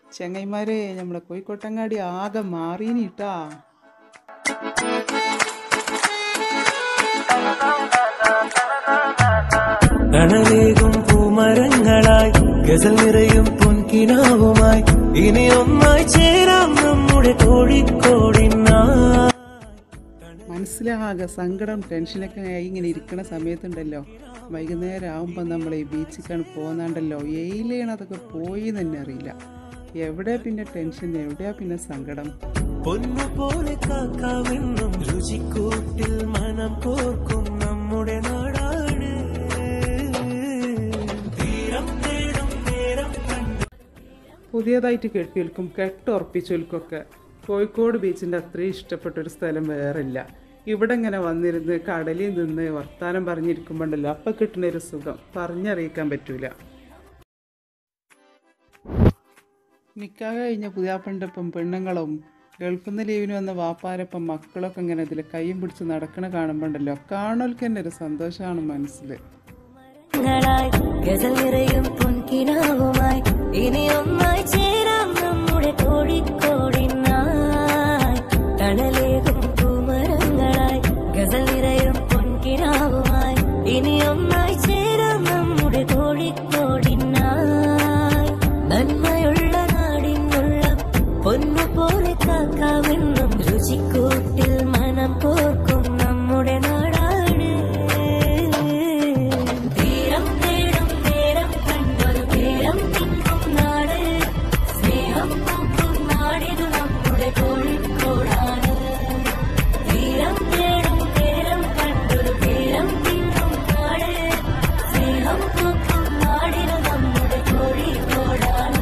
ചെങ്ങൈമാരെ നമ്മളെ കോഴിക്കോട്ടങ്ങാടി ആകെ മാറീനിട്ടാ കണലേകും പൂമരങ്ങളായി ഗസൽ നിറയും പൊൻകിനാവുമായി ഇനി ഒന്നായി ചേരാം നമ്മുടെ കോഴിക്കോടിനാ മനസ്സിലാകെ സങ്കടം ടെൻഷനൊക്കെ ആയി ഇങ്ങനെ ഇരിക്കണ സമയത്തുണ്ടല്ലോ വൈകുന്നേരം ആകുമ്പോൾ നമ്മൾ ഈ ബീച്ചിക്കാണ് പോകുന്നുണ്ടല്ലോ എയിലാണ് അതൊക്കെ പോയി തന്നെ അറിയില്ല എവിടെ പിന്നെ ടെൻഷൻ എവിടെയാ പിന്നെ സങ്കടം പൊന്നു പോലെ കാക്കാവെന്നും രുചിക്കൂട്ടിൽ മനം കോർക്കും നമ്മുടെ നാടാണ് തീരം തേടും നേരം കണ്ട് പുതിയതായിട്ട് കെട്ടിയൊൽക്കും കെട്ടുറപ്പിച്ചൊൽക്കൊക്കെ കോഴിക്കോട് ബീച്ചിൻ്റെ അത്രയും ഇഷ്ടപ്പെട്ട ഒരു സ്ഥലം വേറില്ല ഇവിടെ ഇങ്ങനെ വന്നിരുന്ന് കടലിൽ നിന്ന് വർത്താനം പറഞ്ഞിരിക്കുമ്പോണ്ടല്ലോ അപ്പം കിട്ടുന്ന ഒരു സുഖം പറഞ്ഞറിയിക്കാൻ പറ്റൂല നിക്കാഹ് കഴിഞ്ഞ പുതിയാപ്പണ്ടപ്പം പെണ്ണുങ്ങളും ഗൾഫിൽ നിന്ന് ലീവിന് വന്ന വാപ്പാരപ്പം മക്കളൊക്കെ ഇങ്ങനെ ഇതിൽ കൈയും പിടിച്ച് നടക്കണ കാണുമ്പോണ്ടല്ലോ കാണോൽക്ക് തന്നെ ഒരു സന്തോഷമാണ് മനസ്സിൽ ങ്ങളായി ഗസൽ നിറയും പൊൻകിനാവുമായി ഇനി ഒന്നായി ചേരാം നമ്മുടെ കോഴിക്കോടിനായി തണലേകും പൂമരങ്ങളായി ഗസൽ നിറയും പൊൻകിനാവുമായി ഇനി ഒന്നായി ചേരാം നമ്മുടെ കോഴിക്കോടിനായി നന്മയുള്ള നാടിനുള്ള പൊന്നു പോലെ കാക്കാവെന്നും രുചിക്കൂട്ടിൽ മനം കോർക്കും നമ്മുടെ നാടാണ് തീരം തേടും നേരം കണ്ടൊരു നേരം തിന്നും നാട് സ്നേഹം പൂക്കും നാടിതു നമ്മുടെ കോഴിക്കോടാണ് തീരം തേടും നേരം കണ്ടൊരു നേരം തിന്നും നാട് സ്നേഹം പൂക്കും നാടിതു നമ്മുടെ കോഴിക്കോടാണ്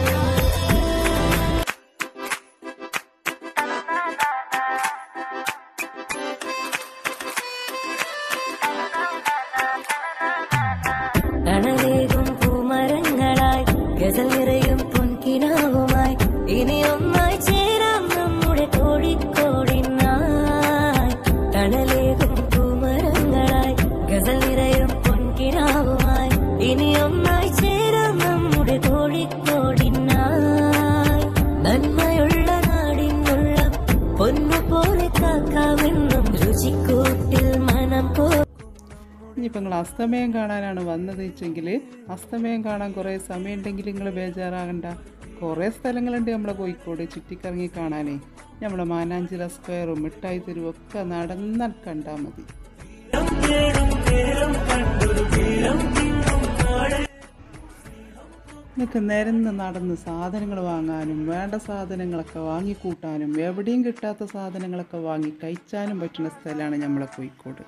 തണലേകും പൂമരങ്ങളായി ഗസൽ നിറയും പൊൻകിനാവുമായി ഇനി ഒന്നായി ചേരാം നമ്മുടെ കോഴിക്കോടിനായി തണലേകും പൂമരങ്ങളായി ഗസൽ നിറയും പൊൻകിനാവുമായി ഇനി ഒന്നായി ചേരാം നമ്മുടെ കോഴിക്കോടിനായി നന്മയുള്ള നാടിനുള്ള പൊന്നു പോലെ കാക്കാവെന്നും രുചിക്കൂട്ടിൽ മനം പോ ഇനിയിപ്പോൾ നിങ്ങൾ അസ്തമയം കാണാനാണ് വന്നത് വെച്ചെങ്കിൽ അസ്തമയം കാണാൻ കുറേ സമയം ഉണ്ടെങ്കിൽ നിങ്ങൾ ബേജാറാകണ്ട കുറേ സ്ഥലങ്ങളുണ്ട് നമ്മളെ കോഴിക്കോട് ചുറ്റിക്കറങ്ങി കാണാനേ നമ്മളെ മാനാഞ്ചിറ സ്ക്വയറും മിഠായി തെരുവും ഒക്കെ നടന്നാൽ കണ്ടാൽ മതി നിങ്ങൾക്ക് നിരന്ന് നടന്ന് സാധനങ്ങൾ വാങ്ങാനും വേണ്ട സാധനങ്ങളൊക്കെ വാങ്ങിക്കൂട്ടാനും എവിടെയും കിട്ടാത്ത സാധനങ്ങളൊക്കെ വാങ്ങി കഴിച്ചാനും പറ്റുന്ന സ്ഥലമാണ് നമ്മളെ കോഴിക്കോട്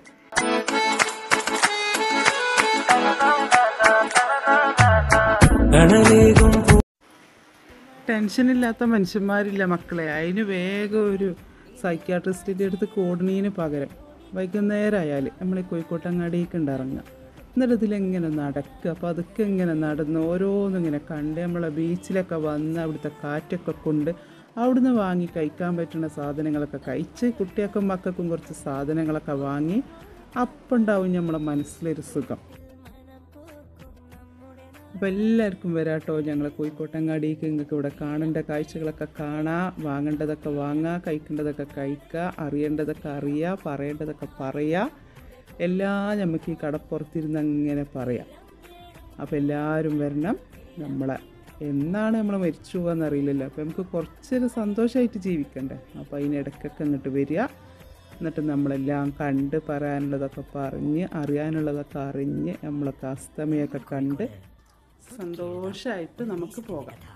കണലേകും പൂ ടെൻഷനില്ലാത്ത മനുഷ്യന്മാരില്ല മക്കളെ അതിന് വേഗം ഒരു സൈക്യാട്രിസ്റ്റിൻ്റെ അടുത്ത് കോടനീന് പകരം വൈകുന്നേരം ആയാൽ നമ്മൾ ഈ കോഴിക്കോട്ടങ്ങാടിക്ക് ഇറങ്ങുക എന്നിട്ട് ഇതിലെങ്ങനെ നടക്കുക അപ്പോൾ അതൊക്കെ ഇങ്ങനെ നടന്ന് ഓരോന്നും ഇങ്ങനെ കണ്ട് നമ്മളെ ബീച്ചിലൊക്കെ വന്ന് അവിടുത്തെ കാറ്റൊക്കെ കൊണ്ട് അവിടുന്ന് വാങ്ങി കഴിക്കാൻ പറ്റുന്ന സാധനങ്ങളൊക്കെ കഴിച്ച് കുട്ടികൾക്കും മക്കൾക്കും കുറച്ച് സാധനങ്ങളൊക്കെ വാങ്ങി അപ്പം ഉണ്ടാവും നമ്മളെ മനസ്സിലൊരു സുഖം അപ്പോൾ എല്ലാവർക്കും വരാട്ടോ ഞങ്ങൾ കോഴിക്കോട്ടങ്ങാടിക്ക് നിങ്ങൾക്ക് ഇവിടെ കാണേണ്ട കാഴ്ചകളൊക്കെ കാണാം വാങ്ങേണ്ടതൊക്കെ വാങ്ങുക കഴിക്കേണ്ടതൊക്കെ കഴിക്കുക അറിയേണ്ടതൊക്കെ അറിയുക പറയേണ്ടതൊക്കെ പറയുക എല്ലാം നമുക്ക് ഈ കടപ്പുറത്തിരുന്ന് അങ്ങനെ പറയാം അപ്പോൾ എല്ലാവരും വരണം നമ്മളെ എന്നാണ് നമ്മൾ മരിച്ചു പോകാന്ന് അറിയില്ലല്ലോ അപ്പോൾ നമുക്ക് കുറച്ചൊരു സന്തോഷമായിട്ട് ജീവിക്കണ്ടേ അപ്പോൾ അതിനിടയ്ക്കൊക്കെ ഇങ്ങോട്ട് വരിക എന്നിട്ട് നമ്മളെല്ലാം കണ്ട് പറയാനുള്ളതൊക്കെ പറഞ്ഞ് അറിയാനുള്ളതൊക്കെ അറിഞ്ഞ് നമ്മളൊക്കെ അസ്തമയൊക്കെ കണ്ട് സന്തോഷമായിട്ട് നമുക്ക് പോകാം